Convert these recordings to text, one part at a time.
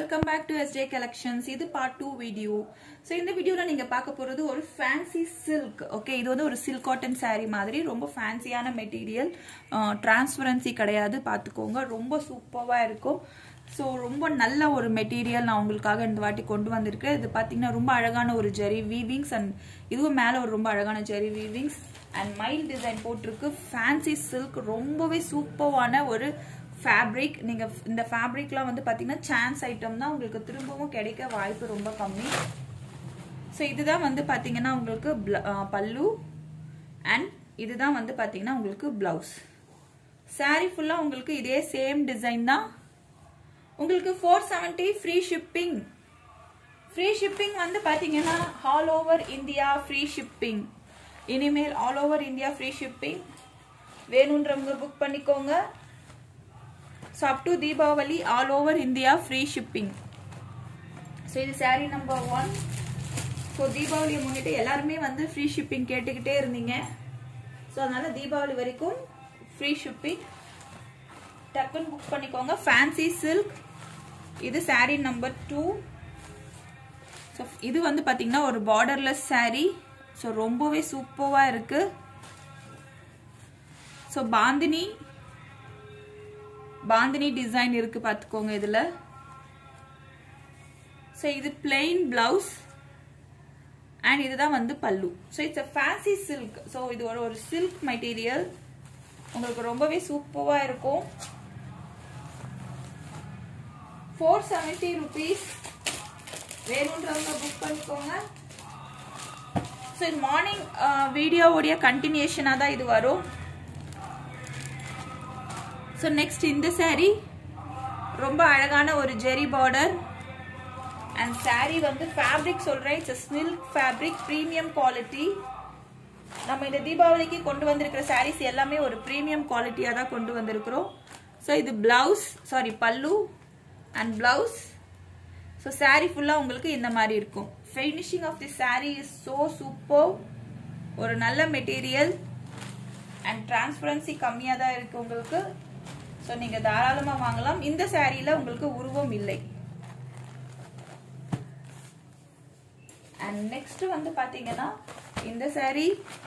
welcome back to SJ collections இது part two video so இந்த வீடியோவில் நீங்கள் பார்க்க போகிறது ஒரு ஃபேன்சி சில்க் ஓகே இது வந்து ஒரு சில்க் காட்டன் saree மாதிரி ரொம்ப ஃபேன்சியான மெட்டீரியல் டிரான்ஸ்பரன்சி கிடையாது பார்த்துக்கோங்க ரொம்ப சூப்பராக இருக்கும் ஸோ ரொம்ப நல்ல ஒரு மெட்டீரியல் நான் உங்களுக்காக இந்த வாட்டி கொண்டு வந்திருக்கேன் இது பார்த்தீங்கன்னா ரொம்ப அழகான ஒரு ஜெரி வீவிங்ஸ் அண்ட் இதுவும் மேலே ஒரு ரொம்ப அழகான ஜெரி வீவிங்ஸ் அண்ட் மைல் டிசைன் போட்டிருக்கு ஃபேன்சி சில்க் ரொம்பவே சூப்பரான ஒரு ஃபேப்ரிக் நீங்கள் இந்த ஃபேப்ரிக்லாம் வந்து பார்த்தீங்கன்னா சான்ஸ் ஐட்டம் தான் உங்களுக்கு திரும்பவும் கிடைக்க வாய்ப்பு ரொம்ப கம்மி ஸோ இதுதான் வந்து பார்த்தீங்கன்னா உங்களுக்கு பல்லு அண்ட் இதுதான் வந்து பார்த்தீங்கன்னா உங்களுக்கு ப்ளவுஸ் சாரீ ஃபுல்லாக உங்களுக்கு இதே சேம் டிசைன் தான் உங்களுக்கு four seventy free shipping free shipping வந்து பார்த்தீங்கன்னா all over India free shipping இனிமேல் all over India free shipping வேணுன்றவங்க புக் பண்ணிக்கோங்க so up to Deepavali all over India free shipping so இது சாரீ நம்பர் ஒன் ஸோ தீபாவளியை முன்னிட்டு எல்லாருமே வந்து ஃப்ரீ ஷிப்பிங் கேட்டுக்கிட்டே இருந்தீங்க ஸோ அதனால தீபாவளி வரைக்கும் ஃப்ரீ ஷிப்பிங் டக்குன்னு புக் பண்ணிக்கோங்க ஃபேன்சி சில்க் இது சாரீ நம்பர் டூ ஸோ இது வந்து பார்த்தீங்கன்னா ஒரு பார்டர்லெஸ் சாரீ ஸோ ரொம்பவே சூப்பராக இருக்கு ஸோ பாந்தினி பாந்தினி டிசைன் இருக்கு பார்த்துக்கோங்க இதில் ஸோ இது பிளெயின் பிளவுஸ் அண்ட் இதுதான் வந்து pallu so it's uh fancy silk so இது ஒரு ஒரு சில்க் மெட்டீரியல் உங்களுக்கு ரொம்பவே சூப்பராக இருக்கும் ஃபோர் செவன்ட்டி ருபீஸ் வேணுன்றவங்க புக் பண்ணிக்கோங்க ஸோ இது மார்னிங் வீடியோவுடைய கண்டினியூஷனாக தான் இது வரும் ஸோ நெக்ஸ்ட் இந்த சாரீ ரொம்ப அழகான ஒரு ஜெரி பார்டர் அண்ட் சாரீ வந்து ஃபேப்ரிக் சொல்கிறேன் it's silk fabric premium quality நம்ம இந்த தீபாவளிக்கு கொண்டு வந்திருக்கிற சாரீஸ் எல்லாமே ஒரு ப்ரீமியம் குவாலிட்டியாக தான் கொண்டு வந்திருக்கிறோம் ஸோ இது blouse saree pallu and blouse so saree ஃபுல்லாக உங்களுக்கு இந்த மாதிரி இருக்கும் finishing of the saree is so super ஒரு நல்ல மெட்டீரியல் அண்ட் டிரான்ஸ்பரன்சி கம்மியாக தான் இருக்குது உங்களுக்கு ஸோ நீங்கள் தாராளமாக வாங்கலாம் இந்த சாரியில் உங்களுக்கு உருவம் இல்லை அண்ட் நெக்ஸ்ட் வந்து பார்த்தீங்கன்னா இந்த சாரீ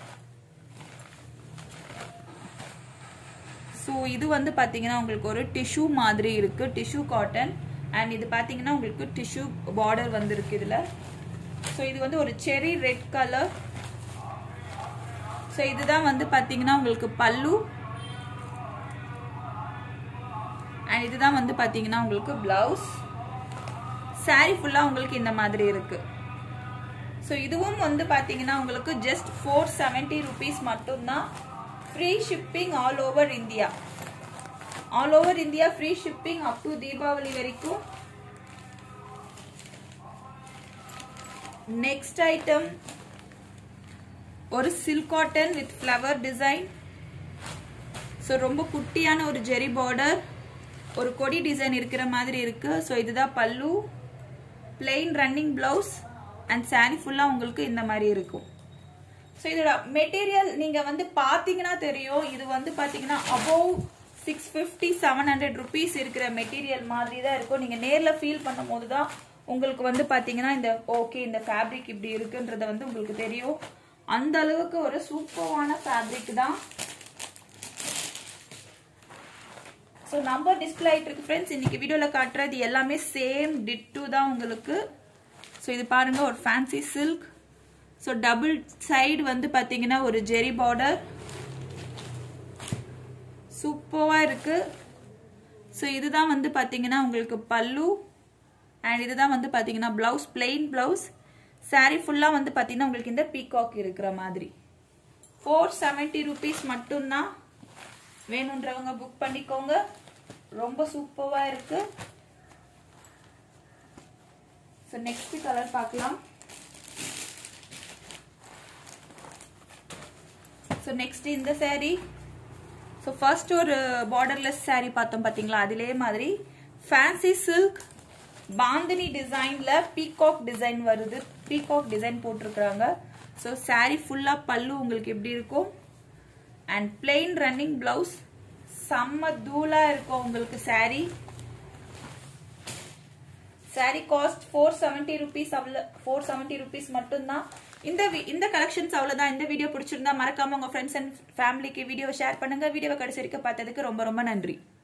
ஸோ இது வந்து பார்த்தீங்கன்னா உங்களுக்கு ஒரு டிஷ்யூ மாதிரி இருக்கு டிஷ்யூ காட்டன் அண்ட் இது பார்த்தீங்கன்னா உங்களுக்கு டிஷ்யூ பார்டர் வந்திருக்கு இதில் ஸோ இது வந்து ஒரு செரி ரெட் கலர் ஸோ இதுதான் வந்து பார்த்தீங்கன்னா உங்களுக்கு பல்லு அண்ட் இதுதான் வந்து பார்த்தீங்கன்னா உங்களுக்கு பிளவுஸ் சாரீ ஃபுல்லாக உங்களுக்கு இந்த மாதிரி இருக்கு ஸோ இதுவும் வந்து பார்த்தீங்கன்னா உங்களுக்கு ஜஸ்ட் ஃபோர் செவன்ட்டி ருபீஸ் மட்டும்தான் free shipping all over India all over India free shipping up to Deepavali வரைக்கும் நெக்ஸ்ட் ஐட்டம் ஒரு silk cotton with flower design so ரொம்ப குட்டியான ஒரு ஜெரி பார்டர் ஒரு கொடி டிசைன் இருக்கிற மாதிரி இருக்கு ஸோ இதுதான் pallu plain running blouse and saree ஃபுல்லாக உங்களுக்கு இந்த மாதிரி இருக்கும் ஸோ இதோட மெட்டீரியல் நீங்கள் வந்து பார்த்தீங்கன்னா தெரியும் இது வந்து பார்த்தீங்கன்னா above six fifty seven hundred rupees இருக்கிற மெட்டீரியல் மாதிரி தான் இருக்கும் நீங்கள் நேரில் ஃபீல் பண்ணும் போது தான் உங்களுக்கு வந்து பார்த்தீங்கன்னா இந்த ஓகே இந்த ஃபேப்ரிக் இப்படி இருக்குன்றத வந்து உங்களுக்கு தெரியும் அந்த அளவுக்கு ஒரு சூப்பரான ஃபேப்ரிக் தான் ஸோ நம்பர் டிஸ்பிளே ஆகிட்டு இருக்கு ஃப்ரெண்ட்ஸ் இன்னைக்கு வீடியோவில் காட்டுறது எல்லாமே சேம் டிட்டு தான் உங்களுக்கு ஸோ இது பாருங்க ஒரு fancy silk so double side வந்து பார்த்தீங்கன்னா ஒரு ஜெரி பார்டர் சூப்பராக இருக்கு ஸோ இதுதான் வந்து பார்த்தீங்கன்னா உங்களுக்கு பல்லு அண்ட் இதுதான் வந்து பார்த்தீங்கன்னா ப்ளவுஸ் பிளெயின் ப்ளவுஸ் சாரீ ஃபுல்லாக வந்து பார்த்தீங்கன்னா உங்களுக்கு இந்த பீகாக் இருக்கிற மாதிரி ஃபோர் செவன்ட்டி ருபீஸ் மட்டும்தான் வேணுன்றவங்க புக் பண்ணிக்கோங்க ரொம்ப சூப்பராக இருக்கு ஸோ நெக்ஸ்ட் கலர் பார்க்கலாம் ஸோ நெக்ஸ்ட் இந்த சாரீ ஸோ ஃபர்ஸ்ட் ஒரு பார்டர்லெஸ் சாரீ பார்த்தோம் பார்த்தீங்களா அதிலே மாதிரி ஃபேன்சி சில்க் பாந்தினி டிசைனில் பீகாக் டிசைன் வருது பீகாக் டிசைன் போட்டிருக்கிறாங்க ஸோ சாரீ ஃபுல்லாக பல்லு உங்களுக்கு எப்படி இருக்கும் அண்ட் பிளெயின் ரன்னிங் பிளவுஸ் செம்ம தூளாக இருக்கும் உங்களுக்கு saree saree cost four seventy rupees அவ்வளோ ஃபோர் செவன்ட்டி ருபீஸ் மட்டும்தான் இந்த வி- இந்த கலெக்ஷன்ஸ் அவ்வளவுதான் இந்த வீடியோ பிடிச்சிருந்தா மறக்காம உங்க ஃப்ரெண்ட்ஸ் அண்ட் ஃபேமிலிக்கு வீடியோ ஷேர் பண்ணுங்க வீடியோவை கடைசி வரைக்கும் பார்த்ததுக்கு ரொம்ப ரொம்ப நன்றி